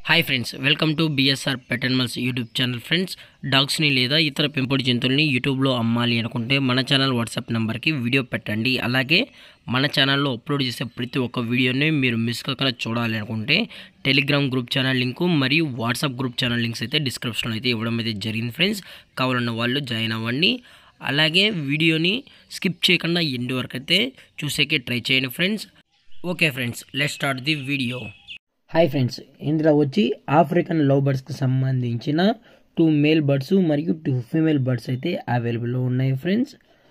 hi friends welcome to BSR pet animals YouTube channel friends డాగ్స్ని లేదా ఇతర పెంపుడు జంతువుల్ని యూట్యూబ్లో అమ్మాలి అనుకుంటే మన ఛానల్ వాట్సాప్ నెంబర్కి వీడియో పెట్టండి అలాగే మన ఛానల్లో అప్లోడ్ చేసే ప్రతి ఒక్క వీడియోని మీరు మిస్ కాకుండా చూడాలి అనుకుంటే టెలిగ్రామ్ గ్రూప్ ఛానల్ లింకు మరియు వాట్సాప్ గ్రూప్ ఛానల్ లింక్స్ అయితే డిస్క్రిప్షన్లో అయితే ఇవ్వడం అయితే జరిగింది ఫ్రెండ్స్ కావాలన్న వాళ్ళు జాయిన్ అవ్వండి అలాగే వీడియోని స్కిప్ చేయకుండా ఎండ్ వరకు అయితే చూసేకే ట్రై చేయండి friends okay friends let start the video hi friends ఇందులో వచ్చి ఆఫ్రికన్ లవ్ బర్డ్స్కి సంబంధించిన టూ మేల్ బర్డ్స్ మరియు టూ ఫీమేల్ బర్డ్స్ అయితే అవైలబుల్లో ఉన్నాయి ఫ్రెండ్స్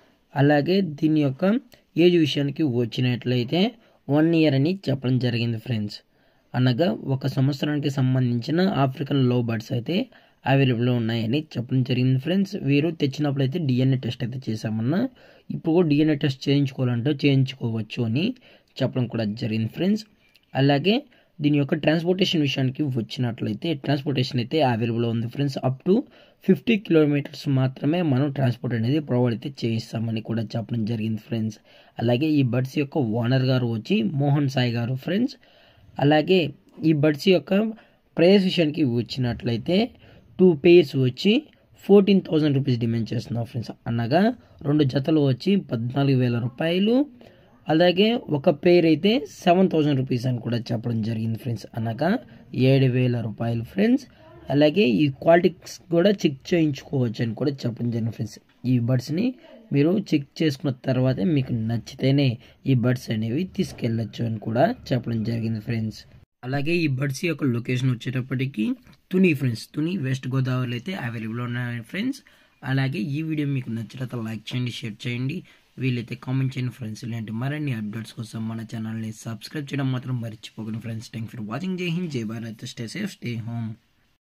అలాగే దీని యొక్క ఏజ్ విషయానికి వచ్చినట్లయితే వన్ ఇయర్ అని చెప్పడం జరిగింది ఫ్రెండ్స్ అనగా ఒక సంవత్సరానికి సంబంధించిన ఆఫ్రికన్ లవ్ బర్డ్స్ అయితే అవైలబుల్లో ఉన్నాయని చెప్పడం జరిగింది ఫ్రెండ్స్ వీరు తెచ్చినప్పుడు అయితే డిఎన్ఏ టెస్ట్ అయితే చేశామన్నా ఇప్పుడు కూడా డిఎన్ఏ టెస్ట్ చేయించుకోవాలంటే చేయించుకోవచ్చు అని చెప్పడం కూడా జరిగింది ఫ్రెండ్స్ అలాగే దీని యొక్క ట్రాన్స్పోర్టేషన్ విషయానికి వచ్చినట్లయితే ట్రాన్స్పోర్టేషన్ అయితే అవైలబుల్ ఉంది friends up to fifty kilometres మాత్రమే మనం ట్రాన్స్పోర్ట్ అనేది ప్రొవైడ్ అయితే చేయిస్తామని కూడా చెప్పడం జరిగింది ఫ్రెండ్స్ అలాగే ఈ బర్డ్స్ యొక్క ఓనర్ గారు వచ్చి మోహన్ సాయి గారు ఫ్రెండ్స్ అలాగే ఈ బర్డ్స్ యొక్క ప్రైస్ విషయానికి వచ్చినట్లయితే టూ పేర్స్ వచ్చి ఫోర్టీన్ థౌజండ్ రూపీస్ డిమాండ్ చేస్తున్నాం ఫ్రెండ్స్ అనగా రెండు జతలు వచ్చి పద్నాలుగు వేల రూపాయలు అలాగే ఒక పేర్ అయితే సెవెన్ థౌజండ్ రూపీస్ అని కూడా చెప్పడం జరిగింది ఫ్రెండ్స్ అనగా ఏడు వేల రూపాయలు ఫ్రెండ్స్ అలాగే ఈ క్వాలిటీస్ కూడా చెక్ చేయించుకోవచ్చు అని కూడా చెప్పడం జరిగింది ఫ్రెండ్స్ ఈ బర్డ్స్ని మీరు చెక్ చేసుకున్న తర్వాతే మీకు నచ్చితేనే ఈ బర్డ్స్ అనేవి తీసుకెళ్ళచ్చు అని కూడా చెప్పడం జరిగింది ఫ్రెండ్స్ అలాగే ఈ బర్డ్స్ యొక్క లొకేషన్ వచ్చేటప్పటికి తుని ఫ్రెండ్స్ తుని వెస్ట్ గోదావరిలో అయితే అవైలబుల్ ఉన్నాయి ఫ్రెండ్స్ అలాగే ఈ వీడియో మీకు నచ్చినట్లయితే లైక్ చేయండి షేర్ చేయండి వీలైతే కామెంట్ చేయండి ఫ్రెండ్స్ ఇలాంటి మరిన్ని అప్డేట్స్ కోసం మన ఛానల్ని సబ్స్క్రైబ్ చేయడం మాత్రం మర్చిపోకండి friends thank for watching Jai Hind Jai Bharat stay safe stay home